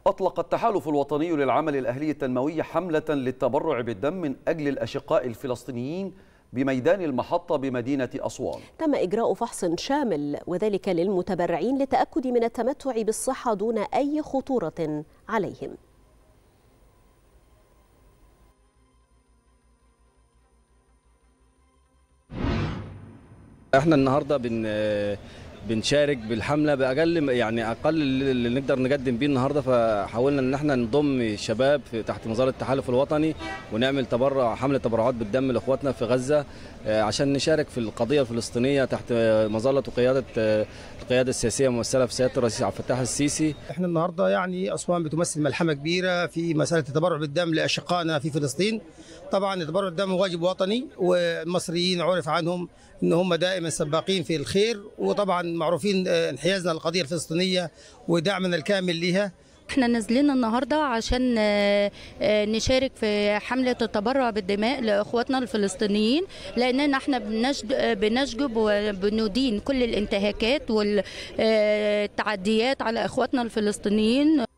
أطلق التحالف الوطني للعمل الأهلي التنموي حملة للتبرع بالدم من أجل الأشقاء الفلسطينيين بميدان المحطة بمدينة أسوان تم إجراء فحص شامل وذلك للمتبرعين للتأكد من التمتع بالصحة دون أي خطورة عليهم احنا النهارده بن بنشارك بالحمله باقل يعني اقل اللي نقدر نقدم بيه النهارده فحاولنا ان احنا نضم شباب في تحت مظله التحالف الوطني ونعمل تبرع حمله تبرعات بالدم لاخواتنا في غزه عشان نشارك في القضيه الفلسطينيه تحت مظله وقياده القياده السياسيه ممثله في سياده الرئيس عبد الفتاح السيسي. احنا النهارده يعني اسوان بتمثل ملحمه كبيره في مساله التبرع بالدم لاشقائنا في فلسطين. طبعا التبرع بالدم واجب وطني والمصريين عرف عنهم ان هم دائما سباقين في الخير وطبعا معروفين انحيازنا للقضيه الفلسطينيه ودعمنا الكامل لها احنا نازلين النهارده عشان نشارك في حمله التبرع بالدماء لاخواتنا الفلسطينيين لاننا احنا بنشجب وبندين كل الانتهاكات والتعديات على اخواتنا الفلسطينيين